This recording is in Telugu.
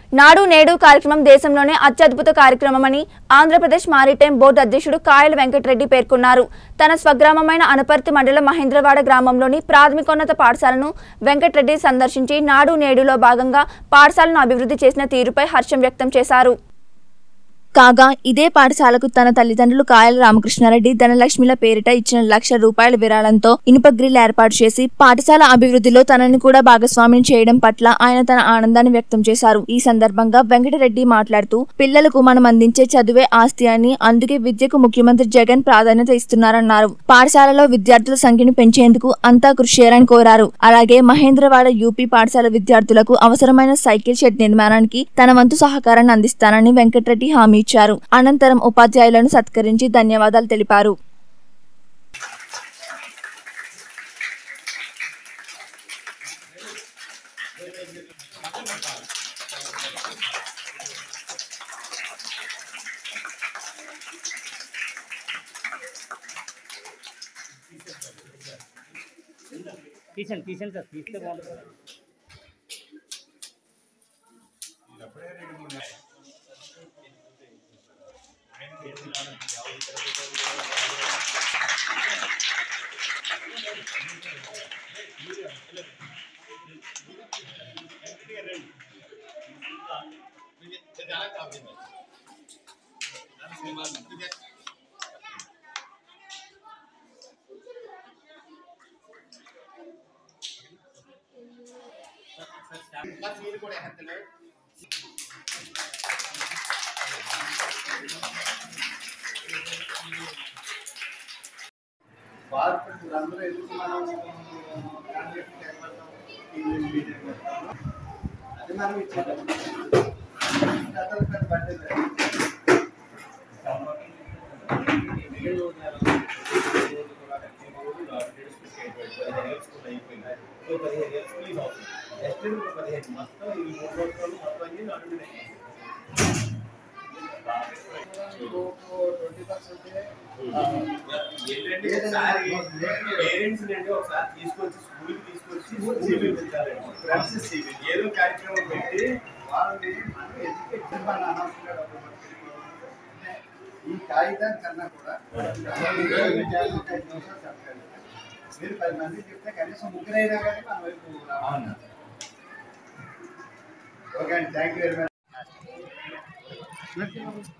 నాడు నేడు కార్యక్రమం దేశంలోనే అత్యద్భుత కార్యక్రమమని ఆంధ్రప్రదేశ్ మారిటైమ్ బోర్డు అధ్యక్షుడు కాయల వెంకటరెడ్డి పేర్కొన్నారు తన స్వగ్రామమైన అనపర్తి మండలం మహేంద్రవాడ గ్రామంలోని ప్రాథమికోన్నత పాఠశాలను వెంకటరెడ్డి సందర్శించి నాడు నేడులో భాగంగా పాఠశాలను అభివృద్ధి చేసిన తీరుపై హర్షం వ్యక్తం చేశారు కాగా ఇదే పాఠశాలకు తన తల్లిదండ్రులు కాయల రామకృష్ణారెడ్డి ధనలక్ష్మిల పేరిట ఇచ్చిన లక్ష రూపాయల విరాళంతో ఇనుప గ్రిల్ ఏర్పాటు చేసి పాఠశాల అభివృద్ధిలో తనని కూడా భాగస్వామ్యం చేయడం పట్ల ఆయన తన ఆనందాన్ని వ్యక్తం చేశారు ఈ సందర్భంగా వెంకటరెడ్డి మాట్లాడుతూ పిల్లలకు మనం అందించే చదువే ఆస్తి అని అందుకే విద్యకు ముఖ్యమంత్రి జగన్ ప్రాధాన్యత ఇస్తున్నారన్నారు పాఠశాలలో విద్యార్థుల సంఖ్యను పెంచేందుకు అంతా కృషి చేయాలని కోరారు అలాగే మహేంద్రవాడ యూపీ పాఠశాల విద్యార్థులకు అవసరమైన సైకిల్ షెడ్ నిర్మాణానికి తన వంతు సహకారాన్ని అందిస్తానని వెంకటరెడ్డి హామీ ఇచ్చారు అనంతరం ఉపాధ్యాయులను సత్కరించి ధన్యవాదాలు తెలిపారు తీసండి తీసండి సార్ తీస్తే బాగుంటుంది కార్పొరేట్ అందరూ ఎందుకు మనం కాంట్రాక్ట్ ఏర్పడతాం ఇంగ్లీష్ మీడియం పెడతాము అది మనం ఇచ్చేద్దాం కథలు పెద్ద పట్టేది ట్వంటీ పర్సెంట్ ఏంటంటే ఒకసారి పేరెంట్స్ నుండి ఒకసారి తీసుకొచ్చి స్కూల్ తీసుకొచ్చి స్కూల్ చూపించాలండి ప్రాసెస్ చేయాలి. ఏదో కార్యక్రమం పెట్టి వాళ్ళని మనం ఎడ్యుకేషన్ మన అనవసరంగా డబ్బులు ఖర్చు చేసుకోవాలి. ఈ కాగితం కన్నా కూడా మీరు పది మంది చెప్తే కనీసం ముగ్గురైనా కానీ మన వైపు రావాలి. ఓకే అండి థ్యాంక్ యూ వెరీ మచ్